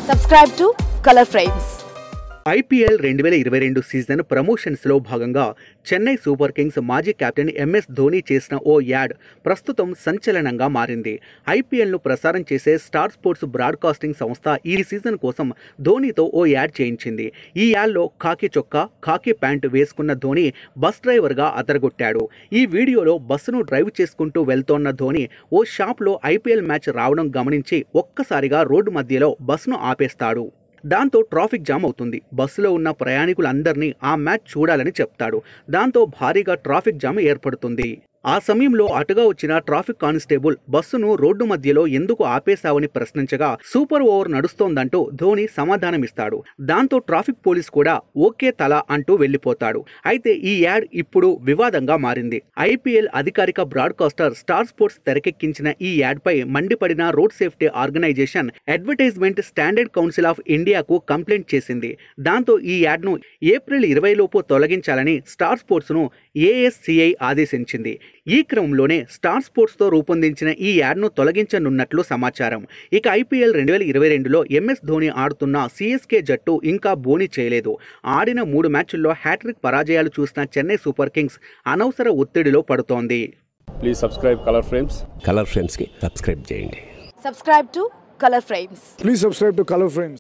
Subscribe to Color Frames. IPL రెండు వేల ఇరవై రెండు సీజన్ ప్రమోషన్స్లో భాగంగా చెన్నై సూపర్ కింగ్స్ మాజీ కెప్టెన్ ఎంఎస్ ధోని చేసిన ఓ యాడ్ ప్రస్తుతం సంచలనంగా మారింది ఐపీఎల్ను ప్రసారం చేసే స్టార్ స్పోర్ట్స్ బ్రాడ్కాస్టింగ్ సంస్థ ఈ సీజన్ కోసం ధోనితో ఓ యాడ్ చేయించింది ఈ యాడ్లో ఖాకీ చొక్కా ఖాకీ ప్యాంటు వేసుకున్న ధోని బస్ డ్రైవర్గా అదరగొట్టాడు ఈ వీడియోలో బస్సును డ్రైవ్ చేసుకుంటూ వెళ్తోన్న ధోని ఓ షాప్లో ఐపీఎల్ మ్యాచ్ రావడం గమనించి ఒక్కసారిగా రోడ్డు మధ్యలో బస్సును ఆపేస్తాడు దాంతో ట్రాఫిక్ జామ్ అవుతుంది బస్సులో ఉన్న ప్రయాణికులందరినీ ఆ మ్యాచ్ చూడాలని చెప్తాడు దాంతో భారీగా ట్రాఫిక్ జామ్ ఏర్పడుతుంది ఆ సమయంలో అటుగా వచ్చిన ట్రాఫిక్ కానిస్టేబుల్ బస్సును రోడ్డు మధ్యలో ఎందుకు ఆపేశావని ప్రశ్నించగా సూపర్ ఓవర్ నడుస్తోందంటూ ధోని సమాధానమిస్తాడు దాంతో ట్రాఫిక్ పోలీస్ కూడా ఓకే తల అంటూ వెళ్ళిపోతాడు అయితే ఈ యాడ్ ఇప్పుడు వివాదంగా మారింది ఐపీఎల్ అధికారిక బ్రాడ్కాస్టర్ స్టార్ స్పోర్ట్స్ తెరకెక్కించిన ఈ యాడ్ పై మండిపడిన road safety organisation advertisement standard council of ఇండియాకు కంప్లైంట్ చేసింది దాంతో ఈ యాడ్ను ఏప్రిల్ ఇరవై లోపు తొలగించాలని స్టార్ స్పోర్ట్స్ ను ఏఎస్సిఐ ఆదేశించింది ఈ క్రమంలోనే స్టార్ స్పోర్ట్స్తో రూపొందించిన ఈ యాడ్ను తొలగించనున్నట్లు సమాచారం ఇక ఐపీఎల్ రెండు వేల ఇరవై రెండులో ఎంఎస్ ధోని ఆడుతున్న సిఎస్కే జట్టు ఇంకా బోని చేయలేదు ఆడిన మూడు మ్యాచ్ల్లో హ్యాట్రిక్ పరాజయాలు చూసిన చెన్నై సూపర్ కింగ్స్ అనవసర ఒత్తిడిలో పడుతోంది please subscribe Color Frames Color ఫ్రేమ్స్కి సబ్స్క్రైబ్ చేయండి Subscribe to Color Frames. Please subscribe to Color Frames.